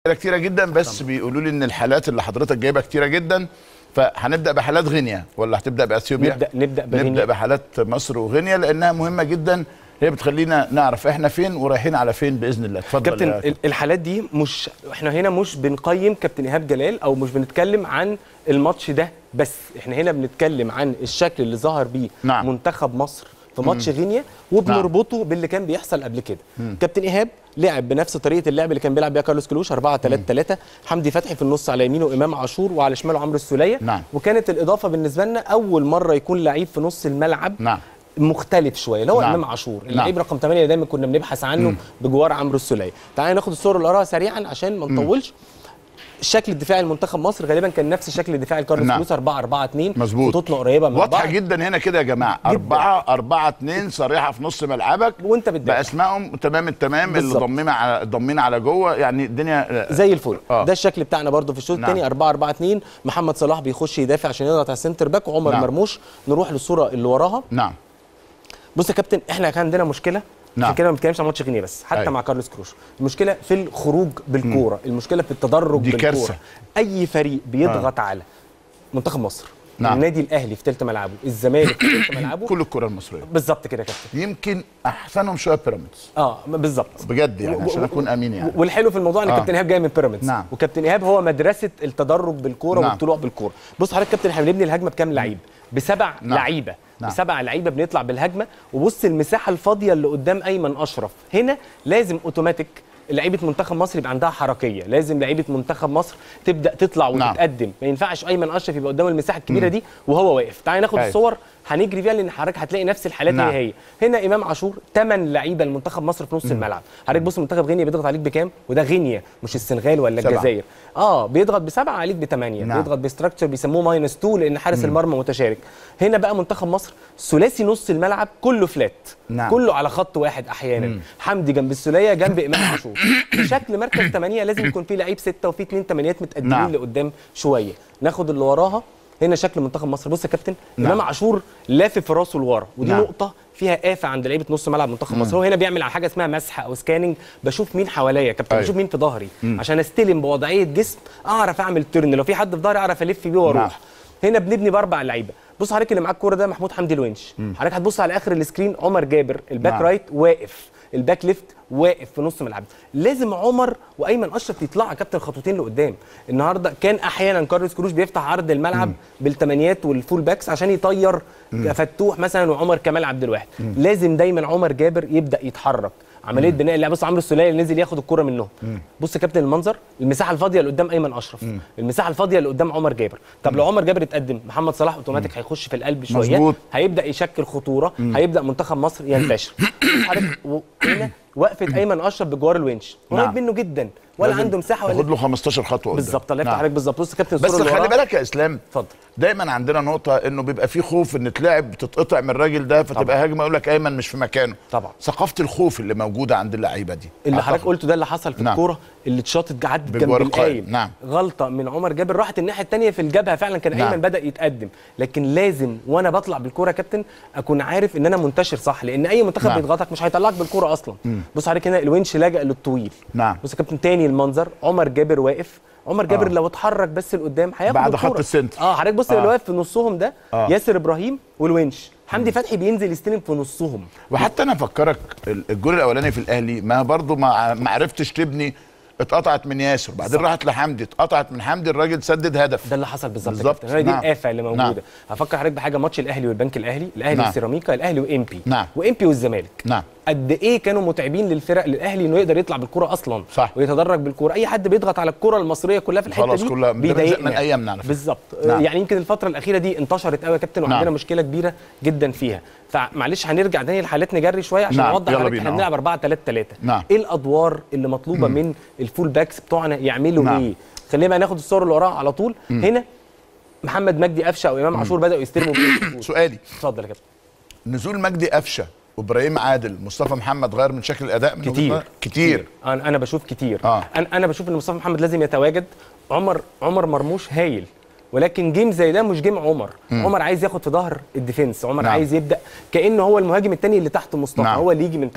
كتيره جدا بس بيقولوا لي ان الحالات اللي حضرتك جايبها كتيره جدا فهنبدا بحالات غينيا ولا هتبدا باثيوبيا نبدا نبدا نبدا بغينيا بحالات مصر وغينيا لانها مهمه جدا هي بتخلينا نعرف احنا فين ورايحين على فين باذن الله اتفضل كابتن يا ال- الحالات دي مش احنا هنا مش بنقيم كابتن ايهاب جلال او مش بنتكلم عن الماتش ده بس احنا هنا بنتكلم عن الشكل اللي ظهر بيه نعم. منتخب مصر في ماتش غينيا وبنربطه باللي كان بيحصل قبل كده كابتن ايهاب لعب بنفس طريقه اللعب اللي كان بيلعب بيها كارلوس كلوش 4 3 3 حمدي فتحي في النص على يمينه امام عاشور وعلى شماله عمرو السوليه نعم. وكانت الاضافه بالنسبه لنا اول مره يكون لعيب في نص الملعب نعم مختلف شويه اللي هو نعم. امام عاشور اللعيب رقم 8 اللي دايما كنا بنبحث عنه بجوار عمرو السوليه تعالى ناخد الصور اللي وراها سريعا عشان ما نطولش الشكل الدفاعي لمنتخب مصر غالبا كان نفس شكل الدفاع الكارلوس نعم. كلوس 4 4 2 مظبوط. خطوطنا قريبه من واضحه بعض جدا هنا كده يا جماعه أربعة أربعة اتنين صريحة في نص ملعبك وانت بتدافع. بأسمائهم تمام التمام اللي بالظبط. ضمين على ضمين على جوه يعني الدنيا زي الفل آه. ده الشكل بتاعنا برضو في الشوط نعم. الثاني 4 4 2 محمد صلاح بيخش يدافع عشان يضغط على السنتر باك وعمر نعم. مرموش نروح للصوره اللي وراها نعم بص يا كابتن احنا كان عندنا مشكله نعم. عشان كده ما بنتكلمش عن ماتش غينيا بس حتى أيوة. مع كارلوس كروش المشكله في الخروج بالكوره المشكله في التدرج دي بالكوره كارثة. اي فريق بيضغط على منتخب مصر نعم. النادي الاهلي في ثالث ملعبه الزمالك في ثالث ملعبه كل الكرة المصرية بالظبط كده يا كابتن يمكن أحسنهم شوية بيراميدز اه بالظبط بجد يعني و- عشان و- أكون أمين يعني والحلو في الموضوع ان آه. كابتن ايهاب جاي من بيراميدز نعم. وكابتن ايهاب هو مدرسه التدرج بالكوره نعم. والطلوع بالكوره بص حضرتك كابتن احنا بنبني الهجمه بكام لعيب بسبع نعم. لعيبه نعم. بسبع لعيبه بنطلع بالهجمه وبص المساحه الفاضيه اللي قدام ايمن اشرف هنا لازم اوتوماتيك لعيبه منتخب مصر يبقى عندها حركيه لازم لعيبه منتخب مصر تبدا تطلع نعم. وتتقدم ما ينفعش ايمن اشرف يبقى قدام المساحه الكبيره دي وهو واقف تعالى ناخد أيوة. الصور هنجري فيها لان حضرتك هتلاقي نفس الحالات نعم. هي هي هنا امام عاشور ثمان لعيبه لمنتخب مصر في نص الملعب حضرتك بص منتخب غينيا بيضغط عليك بكام وده غينيا مش السنغال ولا سبعة. الجزائر اه بيضغط بسبعه عليك بثمانيه نعم. بيضغط بستراكشر بيسموه ماينس 2 لان حارس المرمى متشارك هنا بقى منتخب مصر ثلاثي نص الملعب كله فلات نعم. كله على خط واحد احيانا حمدي جنب السوليه جنب امام عاشور في شكل مركز ثمانيه لازم يكون فيه لعيب سته وفيه اثنين ثمانيات متقدمين نعم. لقدام شويه ناخد اللي وراها هنا شكل منتخب مصر بص يا كابتن نعم. امام عاشور لافف راسه لورا ودي نعم. نقطه فيها آفة عند لعيبه نص ملعب منتخب مصر هو هنا بيعمل على حاجه اسمها مسح او سكاننج بشوف مين حواليا يا كابتن أيوة. بشوف مين في ظهري عشان استلم بوضعيه جسم اعرف اعمل ترن لو في حد في ظهري اعرف الف بيه واروح نعم. هنا بنبني باربع لعيبه بص حضرتك اللي معاك الكوره ده محمود حمدي الونش حضرتك هتبص على اخر السكرين عمر جابر الباك نعم. رايت واقف الباك ليفت واقف في نص ملعب لازم عمر وايمن اشرف يطلعوا يا كابتن خطوتين لقدام النهارده كان احيانا كارلوس كروش بيفتح عرض الملعب بالثمانيات والفول باكس عشان يطير فتوح مثلا وعمر كمال عبد الواحد لازم دايما عمر جابر يبدا يتحرك عمليه بناء اللعب بص عمرو السوليه اللي نزل ياخد الكره منهم بص يا كابتن المنظر المساحه الفاضيه اللي قدام ايمن اشرف المساحه الفاضيه اللي قدام عمر جابر طب لو عمر جابر اتقدم محمد صلاح اوتوماتيك هيخش في القلب شويه مظبوط. هيبدا يشكل خطوره هيبدا منتخب مصر ينتشر حضرتك و- هنا وقفه ايمن اشرف بجوار الونش قريب نعم. منه جدا ولا لازم عنده مساحه ياخد ولا له 15 خطوة قدام بالظبط الله يفتح نعم. عليك بالظبط بص يا كابتن بس الصورة اللي خلي وراها. بالك يا اسلام اتفضل دايما عندنا نقطة انه بيبقى في خوف ان تلاعب تتقطع من الراجل ده فتبقى طبعا. هجمة يقول لك ايمن مش في مكانه طبعا. ثقافة الخوف اللي موجودة عند اللعيبة دي اللي أعتقد. حضرتك قلته ده اللي حصل في نعم. الكوره اللي اتشاطت عدت جنب بجوار القائم. القايم نعم. غلطه من عمر جابر راحت الناحيه الثانيه في الجبهه فعلا كان نعم. ايمن بدا يتقدم لكن لازم وانا بطلع بالكوره يا كابتن اكون عارف ان انا منتشر صح لان اي منتخب نعم. بيضغطك مش هيطلعك بالكوره اصلا بص حضرتك هنا الونش لجأ للطويل نعم. بص يا كابتن تاني المنظر عمر جابر واقف عمر جابر آه. لو اتحرك بس لقدام هياخد بعد الكورة. خط السنتر. اه حضرتك بص آه. اللي واقف في نصهم ده آه. ياسر ابراهيم والونش حمدي فتحي بينزل يستلم في نصهم وحتى انا افكرك ال- الجول الاولاني في الاهلي ما برضو ما ما عرفتش تبني اتقطعت من ياسر بعدين راحت لحمدي اتقطعت من حمدي الراجل سدد هدف ده اللي حصل بالظبط يا بالظبط. كابتن. هي دي نعم. الافه اللي موجوده نعم. هفكر حضرتك بحاجه ماتش الاهلي والبنك الاهلي الاهلي نعم. والسيراميكا الاهلي وامبي نعم. وامبي والزمالك نعم قد ايه كانوا متعبين للفرق للاهلي انه يقدر يطلع بالكره اصلا صح. ويتدرج بالكره اي حد بيضغط على الكره المصريه كلها في الحته خلاص دي كلها- ده من بيضايقنا زمن أيامنا على فكرة. بالظبط نعم. يعني يمكن الفتره الاخيره دي انتشرت قوي يا كابتن وعندنا نعم. مشكله كبيره جدا فيها فمعلش هنرجع تاني للحالات نجري شويه عشان نعم. نوضح يلا لحضرتك بينا. احنا آه. بنلعب 4 3 3 نعم. ايه الادوار اللي مطلوبه من الفول باكس بتوعنا يعملوا نعم. ايه خلينا بقى ناخد الصور اللي وراها على طول هنا محمد مجدي قفشه او امام عاشور بداوا يستلموا بالفول. سؤالي اتفضل يا كابتن نزول مجدي قفشه وابراهيم عادل مصطفى محمد غير من شكل الاداء من وجهة كتير نظرك؟ كتير انا انا بشوف كتير آه. انا انا بشوف ان مصطفى محمد لازم يتواجد عمر عمر مرموش هايل ولكن جيم زي ده مش جيم عمر مم. عمر عايز ياخد في ظهر الديفنس عمر نعم. عايز يبدا كانه هو المهاجم الثاني اللي تحت مصطفى نعم. هو اللي يجي من تحت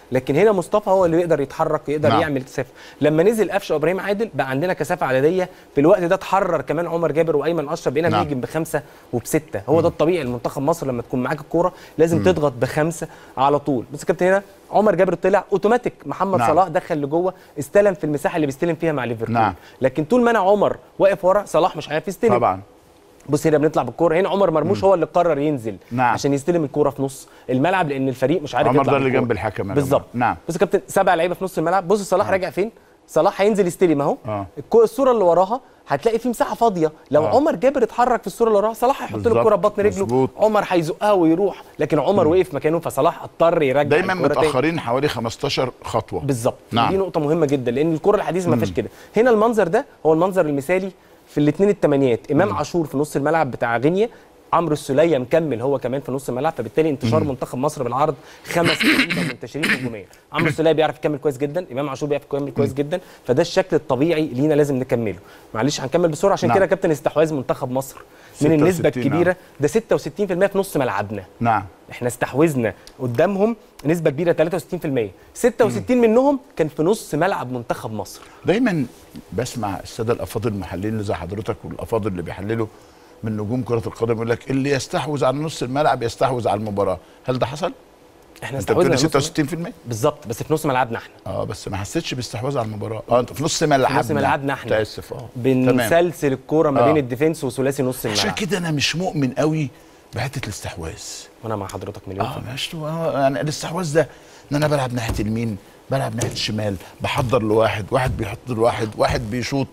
لكن هنا مصطفى هو اللي يقدر يتحرك ويقدر نعم. يعمل كثافه لما نزل قفشه وابراهيم عادل بقى عندنا كثافه عدديه في الوقت ده اتحرر كمان عمر جابر وايمن اشرف بقينا نعم. بنهاجم بخمسه وبسته هو ده الطبيعي المنتخب مصر لما تكون معاك الكوره لازم تضغط بخمسه على طول بص يا كابتن هنا عمر جابر طلع اوتوماتيك محمد نعم. صلاح دخل لجوه استلم في المساحه اللي بيستلم فيها مع ليفربول نعم. لكن طول ما انا عمر واقف ورا صلاح مش عارف يستلم طبعا بص هنا بنطلع بالكوره هنا عمر مرموش هو اللي قرر ينزل نعم. عشان يستلم الكوره في نص الملعب لان الفريق مش عارف عمر يطلع ده اللي بالكورة. جنب الحكم يا جماعة. بالظبط نعم. بص يا كابتن سبع لعيبه في نص الملعب بص صلاح راجع فين صلاح هينزل يستلم اهو آه. الكو- الصوره اللي وراها هتلاقي في مساحه فاضيه لو آه. عمر جابر اتحرك في الصوره اللي وراها صلاح هيحط له بالظبط. الكوره ببطن رجله مظبوط. عمر هيزقها ويروح لكن عمر وقف مكانه فصلاح اضطر يرجع دايما الكرة تاني. متاخرين حوالي 15 خطوه بالظبط نعم. دي نقطه مهمه جدا لان الكره الحديثه ما فيهاش كده هنا المنظر ده هو المنظر المثالي في الاثنين الثمانيات امام عاشور في نص الملعب بتاع غينيا عمرو السوليه مكمل هو كمان في نص الملعب فبالتالي انتشار منتخب مصر بالعرض خمس لعيبه منتشرين هجوميا عمرو السوليه بيعرف يكمل كويس جدا امام عاشور بيعرف يكمل كويس جدا فده الشكل الطبيعي لينا لازم نكمله معلش هنكمل بسرعه عشان نعم. كده يا كابتن استحواذ منتخب مصر من النسبه 66 الكبيره ده 66% في نص ملعبنا نعم احنا استحوذنا قدامهم نسبه كبيره 63% 66 منهم كان في نص ملعب منتخب مصر دايما بسمع الساده الافاضل المحللين اللي زي حضرتك والافاضل اللي بيحللوا من نجوم كره القدم يقول لك اللي يستحوذ على نص الملعب يستحوذ على المباراه هل ده حصل احنا انت بتقول استحوذنا لي نص 66% بالظبط بس في نص ملعبنا احنا اه بس ما حسيتش باستحواذ على المباراه اه انت في نص ملعبنا في نص ملعبنا احنا متاسف اه تمام بنسلسل الكوره ما آه. بين الديفنس وثلاثي نص عشان الملعب كده انا مش مؤمن قوي بحته الاستحواذ وانا مع حضرتك مليون اه في المية. ماشي آه، يعني الاستحواذ ده ان انا بلعب ناحيه اليمين بلعب ناحيه الشمال بحضر لواحد واحد بيحط لواحد واحد بيشوط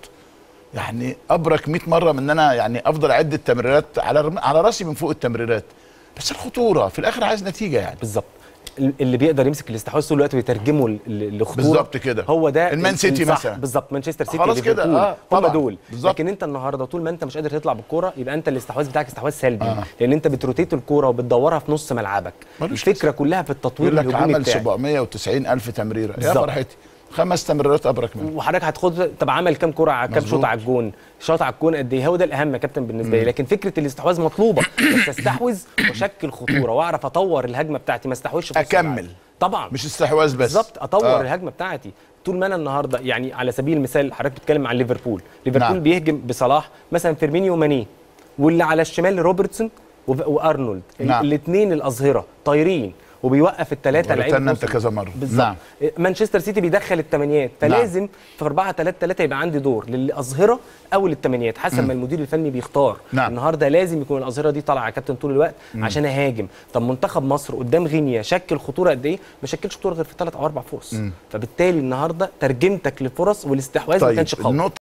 يعني ابرك 100 مره من ان انا يعني افضل اعد التمريرات على على راسي من فوق التمريرات بس الخطوره في الاخر عايز نتيجه يعني بالظبط ال- اللي بيقدر يمسك الاستحواذ طول الوقت ويترجمه ل- ل- لخطوره بالظبط كده. هو ده المان ال- سيتي الصح. مثلا. بالظبط مانشستر سيتي خلاص كده، ليفربول آه، هم طبعاً. دول بالظبط. لكن انت النهارده طول ما انت مش قادر تطلع بالكوره يبقى انت الاستحواذ بتاعك استحواذ سلبي آه. لان انت بتروتيت الكوره وبتدورها في نص ملعبك ملوش الفكره كلها في التطوير يقول لك الهجومي عمل بتاعك 790 الف تمريره يا بالظبط. فرحتي خمس تمريرات ابرك منه وحضرتك هتاخد طب عمل كام كره على كام مظبوط. شوط على الجون شاط على الجون قد ايه هو ده الاهم يا كابتن بالنسبه لي لكن فكره الاستحواذ مطلوبه بس استحوذ واشكل خطوره واعرف اطور الهجمه بتاعتي ما استحوذش في نص أكمل. الملعب. طبعا مش استحواذ بس بالظبط اطور آه. آه. الهجمه بتاعتي طول ما انا النهارده يعني على سبيل المثال حضرتك بتتكلم عن ليفربول ليفربول نعم. نعم. بيهجم بصلاح مثلا فيرمينيو وماني واللي على الشمال روبرتسون وف- وارنولد نعم. نعم. الاثنين الاظهره طايرين وبيوقف الثلاثه لعيبه وريتنا انت نص- كذا مره بالظبط نعم نعم. مانشستر سيتي بيدخل الثمانيات فلازم في 4 3 3 يبقى عندي دور للاظهره او للثمانيات حسب ما المدير الفني بيختار نعم. النهارده لازم يكون الاظهره دي طالعه يا كابتن طول الوقت عشان اهاجم طب منتخب مصر قدام غينيا شكل خطوره قد ايه ما شكلش خطوره غير في ثلاث او اربع فرص فبالتالي النهارده ترجمتك للفرص والاستحواذ ما طيب كانش قوي النقطه